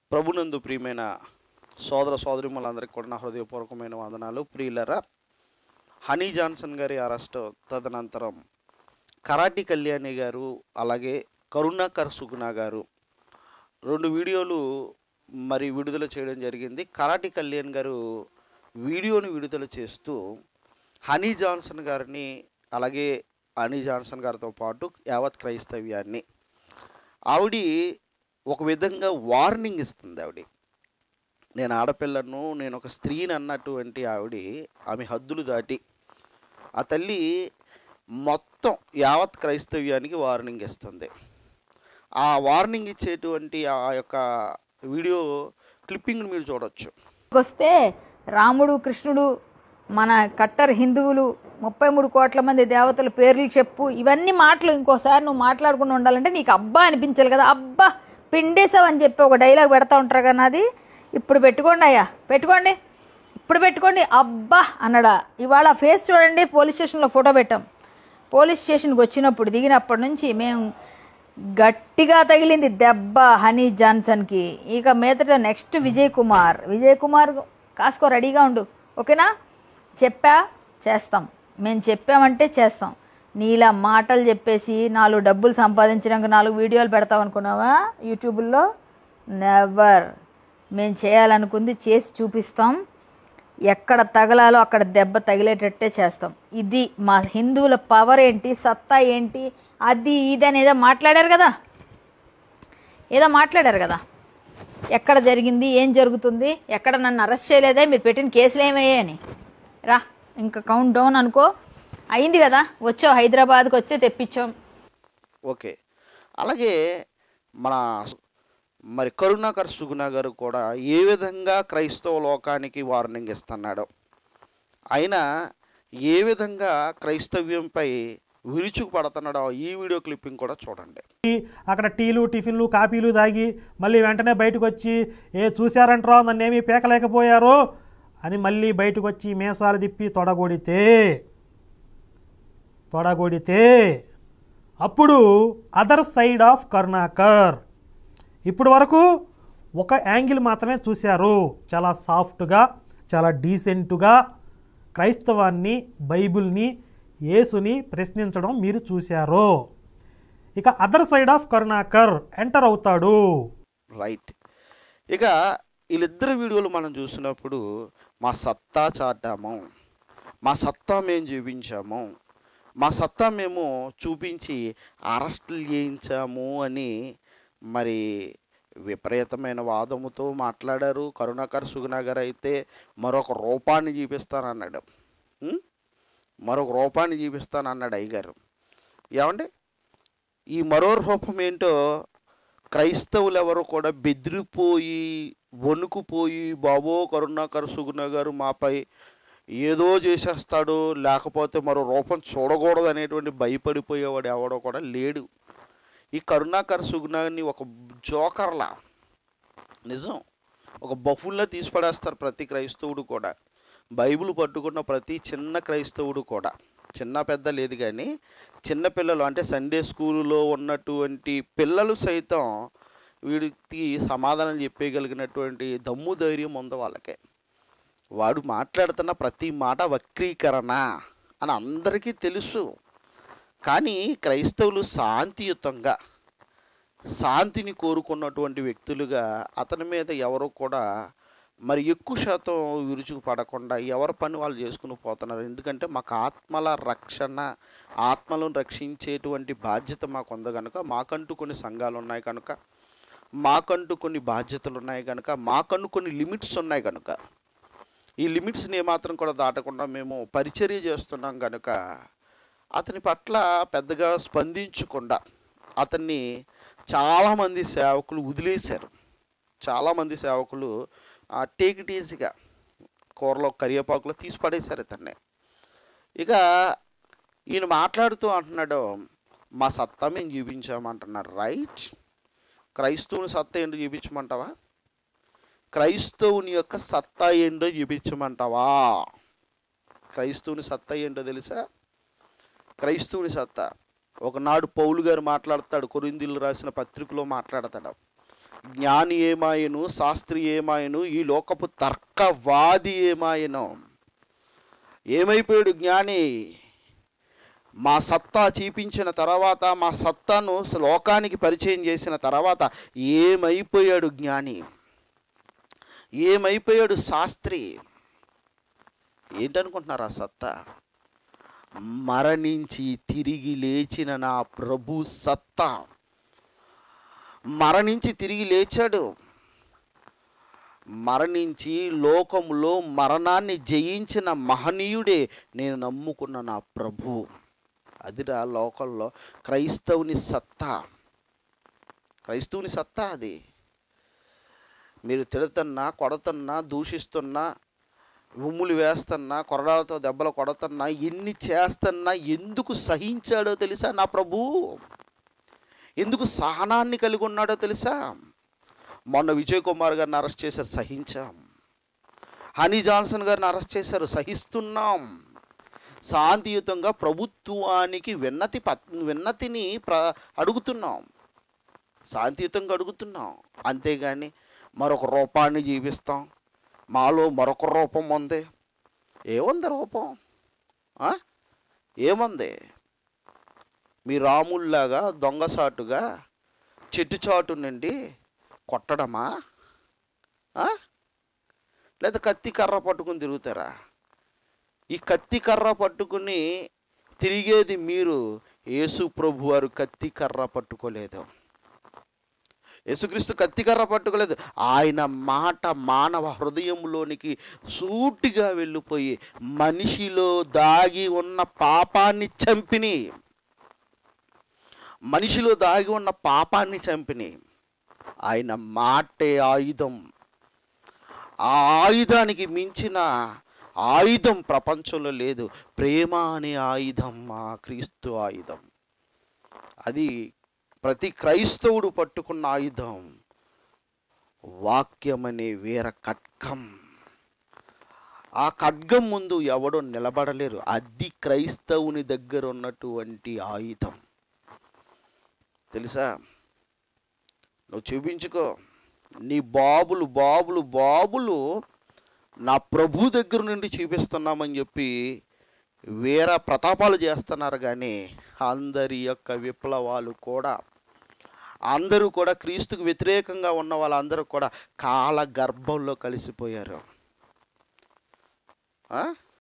ప్రభునందు ప్రియమైన సోదర సోదరిములందరికీ కూడా నా హృదయపూర్వకమైన వందనాలు ప్రియులరా హనీ జాన్సన్ గారి అరెస్ట్ తదనంతరం కరాటి కళ్యాణి గారు అలాగే కరుణాకర్ సుగుణ గారు రెండు వీడియోలు మరి విడుదల చేయడం జరిగింది కరాటి కళ్యాణ్ గారు వీడియోని విడుదల చేస్తూ హనీ జాన్సన్ గారిని అలాగే హనీ జాన్సన్ గారితో పాటు యావత్ క్రైస్తవ్యాన్ని ఆవిడ ఒక విధంగా వార్నింగ్ ఇస్తుంది ఆవిడ నేను ఆడపిల్లను నేను ఒక స్త్రీని అన్నటువంటి ఆవిడ ఆమె హద్దులు దాటి ఆ తల్లి మొత్తం యావత్ క్రైస్తవ్యానికి వార్నింగ్ ఇస్తుంది ఆ వార్నింగ్ ఇచ్చేటువంటి ఆ యొక్క వీడియో క్లిప్పింగ్ మీరు చూడొచ్చు వస్తే రాముడు కృష్ణుడు మన కట్టర్ హిందువులు ముప్పై మూడు కోట్ల మంది దేవతల పేర్లు చెప్పు ఇవన్నీ మాటలు ఇంకోసారి నువ్వు మాట్లాడకుండా ఉండాలంటే నీకు అబ్బా అనిపించాలి కదా అబ్బా పిండేసావు అని చెప్పి ఒక డైలాగ్ పెడతా ఉంటారు కదా నాది ఇప్పుడు పెట్టుకోండి అయ్యా పెట్టుకోండి ఇప్పుడు పెట్టుకోండి అబ్బా అన్నడా ఇవాళ ఫేస్ చూడండి పోలీస్ స్టేషన్లో ఫోటో పెట్టాం పోలీస్ స్టేషన్కి వచ్చినప్పుడు దిగినప్పటి నుంచి మేము గట్టిగా తగిలింది దెబ్బ హనీ జాన్సన్కి ఇక మీదట నెక్స్ట్ విజయ్ కుమార్ విజయ్ కుమార్ కాసుకో రెడీగా ఉండు ఓకేనా చెప్పా చేస్తాం మేము చెప్పామంటే చేస్తాం నీలా మాటలు చెప్పేసి నాలుగు డబ్బులు సంపాదించడానికి నాలుగు వీడియోలు పెడతాం అనుకున్నావా యూట్యూబ్లో నెవర్ మేము చేయాలనుకుంది చేసి చూపిస్తాం ఎక్కడ తగలాలో అక్కడ దెబ్బ తగిలేటట్టే చేస్తాం ఇది మా హిందువుల పవర్ ఏంటి సత్తా ఏంటి అది ఇది అని ఏదో మాట్లాడారు కదా ఏదో మాట్లాడారు కదా ఎక్కడ జరిగింది ఏం జరుగుతుంది ఎక్కడ నన్ను అరెస్ట్ చేయలేదే మీరు పెట్టిన కేసులు ఏమయ్యాయని రా ఇంకా కౌంట్ డౌన్ అనుకో అయింది కదా వచ్చావు హైదరాబాద్కి వస్తే తెప్పించాం ఓకే అలాగే మన మరి కరుణాకర్ సుగుణ గారు కూడా ఏ విధంగా క్రైస్తవ లోకానికి వార్నింగ్ ఇస్తున్నాడో ఆయన ఏ విధంగా క్రైస్తవ్యంపై విరుచుకు పడుతున్నాడో ఈ వీడియో క్లిప్పింగ్ కూడా చూడండి అక్కడ టీలు టిఫిన్లు కాఫీలు తాగి మళ్ళీ వెంటనే బయటకు వచ్చి ఏ చూశారంటారా నన్నేమీ పీకలేకపోయారు అని మళ్ళీ బయటకు వచ్చి మీసాలు తిప్పి తొడగొడితే తొడగొడితే అప్పుడు అదర్ సైడ్ ఆఫ్ కరుణాకర్ ఇప్పుడు వరకు ఒక యాంగిల్ మాత్రమే చూశారు చాలా సాఫ్ట్గా చాలా డీసెంట్గా క్రైస్తవాన్ని బైబిల్ని యేసుని ప్రశ్నించడం మీరు చూశారు ఇక other side of Karunakar enter అవుతాడు రైట్ ఇక వీళ్ళిద్దరు వీడియోలు మనం చూసినప్పుడు మా సత్తా చాటాము మా సత్తా మేము చూపించాము మా సత్తా మేము చూపించి అరెస్టులు చేయించాము అని మరి విపరీతమైన వాదముతో మాట్లాడారు కరుణాకర్ సుగుణ గారు అయితే మరొక రూపాన్ని చూపిస్తానన్నాడు ఉం? మరొక రూపాన్ని చూపిస్తానన్నాడు అయ్యగారు ఏమండి ఈ మరో రూపం ఏంటో క్రైస్తవులు ఎవరు కూడా బెదిరిపోయి వణుకుపోయి బాబో కరుణాకర్ సుగుణ గారు మాపై ఏదో చేసేస్తాడు లేకపోతే మరో రూపం చూడకూడదు అనేటువంటి భయపడిపోయేవాడు ఎవడో కూడా లేడు ఈ కరుణాకర్ సుగుణాన్ని ఒక జోకర్లా నిజం ఒక బఫుల్లా తీసి పడేస్తారు ప్రతి క్రైస్తవుడు కూడా బైబిల్ పట్టుకున్న ప్రతి చిన్న క్రైస్తవుడు కూడా చిన్న పెద్ద లేదు కానీ చిన్న పిల్లలు అంటే సండే స్కూలులో ఉన్నటువంటి పిల్లలు సైతం వీడికి సమాధానం చెప్పేయగలిగినటువంటి దమ్ము ధైర్యం ఉంది వాళ్ళకే వాడు మాట్లాడుతున్న ప్రతి మాట వక్రీకరణ అని అందరికీ తెలుసు కానీ క్రైస్తవులు శాంతియుతంగా శాంతిని కోరుకున్నటువంటి వ్యక్తులుగా అతని మీద ఎవరు కూడా మరి ఎక్కువ శాతం విరుచుకు పడకుండా ఎవరి పని వాళ్ళు చేసుకుని పోతున్నారు ఎందుకంటే మాకు ఆత్మల రక్షణ ఆత్మలను రక్షించేటువంటి బాధ్యత మాకు ఉంది కనుక మాకంటూ కొన్ని సంఘాలు ఉన్నాయి కనుక మాకంటూ కొన్ని బాధ్యతలు ఉన్నాయి కనుక మాకంటూ కొన్ని లిమిట్స్ ఉన్నాయి కనుక ఈ లిమిట్స్ని ఏమాత్రం కూడా దాటకుండా మేము పరిచర్య చేస్తున్నాం కనుక అతని పట్ల పెద్దగా స్పందించకుండా అతన్ని చాలామంది సేవకులు వదిలేశారు చాలామంది సేవకులు టేక్ ఇట్ ఈజీగా కూరలో కరివేపాకులో తీసి పడేశారు ఇతన్ని ఇక ఈయన మాట్లాడుతూ అంటున్నాడు మా సత్తా మేము చూపించామంటున్నారు రైట్ క్రైస్తవుని సత్తా ఏంటో చూపించమంటావా క్రైస్తవుని యొక్క సత్తా ఏంటో చూపించమంటావా క్రైస్తవుని సత్తా ఏంటో తెలుసా క్రైస్తవుని సత్తా ఒకనాడు పౌలు గారు మాట్లాడతాడు కొరిందీలు రాసిన పత్రికలో మాట్లాడతాడు జ్ఞాని ఏమాయను శాస్త్రి ఏమాయను ఈ లోకపు తర్కవాది ఏమాయను ఏమైపోయాడు జ్ఞాని మా సత్తా చూపించిన తర్వాత మా సత్తాను లోకానికి పరిచయం చేసిన తర్వాత ఏమైపోయాడు జ్ఞాని ఏమైపోయాడు శాస్త్రి ఏంటనుకుంటున్నారు ఆ సత్తా మరణించి తిరిగి లేచిన నా ప్రభు సత్తా మరణించి తిరిగి లేచాడు మరణించి లోకములో మరణాన్ని జయించిన మహనీయుడే నేను నమ్ముకున్న నా ప్రభు అదిరా లోకంలో క్రైస్తవుని సత్తా క్రైస్తవుని సత్తా అది మీరు తిడుతున్నా కొడుతున్నా దూషిస్తున్నా ఉమ్ములు వేస్తున్నా కొరడాలతో దెబ్బలు కొడుతున్నా ఎన్ని చేస్తున్నా ఎందుకు సహించాడో తెలుసా నా ప్రభు ఎందుకు సహనాన్ని కలిగి ఉన్నాడో తెలుసా మొన్న విజయ్ కుమార్ గారిని అరెస్ట్ చేశారు సహించాం హనీ జాన్సన్ గారిని అరెస్ట్ చేశారు సహిస్తున్నాం శాంతియుతంగా ప్రభుత్వానికి విన్నతి పత్ విన్నతిని ప్ర అడుగుతున్నాం శాంతియుతంగా అడుగుతున్నాం అంతేగాని మరొక రూపాన్ని జీవిస్తాం మాలో మరొక రూపం ఉంది ఏముంది రూపం ఆ? ఏముంది మీ రాముల్లాగా దొంగసాటుగా చెట్టు చాటు నుండి కొట్టడమా ఆ? లేదా కత్తి కర్ర పట్టుకుని తిరుగుతారా ఈ కత్తి కర్ర పట్టుకుని తిరిగేది మీరు యేసు ప్రభు వారు కత్తి కర్ర పట్టుకోలేదు యేసుక్రీస్తు కత్తి కర్ర పట్టుకోలేదు ఆయన మాట మానవ హృదయంలోనికి సూటిగా వెళ్ళిపోయి మనిషిలో దాగి ఉన్న పాపాన్ని చంపిని మనిషిలో దాగి ఉన్న పాపాన్ని చంపిని ఆయన మాటే ఆయుధం ఆ ఆయుధానికి మించిన ఆయుధం ప్రపంచంలో లేదు ప్రేమ అనే ఆయుధం ఆ క్రీస్తు ఆయుధం అది ప్రతి క్రైస్తవుడు పట్టుకున్న ఆయుధం వాక్యం అనే వీర ఖడ్గం ఆ ఖడ్గం ముందు ఎవడో నిలబడలేరు అది క్రైస్తవుని దగ్గర ఉన్నటువంటి ఆయుధం తెలుసా నువ్వు చూపించుకో నీ బాబులు బాబులు బాబులు నా ప్రభు దగ్గర నుండి చూపిస్తున్నామని చెప్పి వేరే ప్రతాపాలు చేస్తున్నారు కానీ అందరి యొక్క విప్లవాలు కూడా అందరూ కూడా క్రీస్తుకు వ్యతిరేకంగా ఉన్న వాళ్ళందరూ కూడా కాల గర్భంలో కలిసిపోయారు ఆ?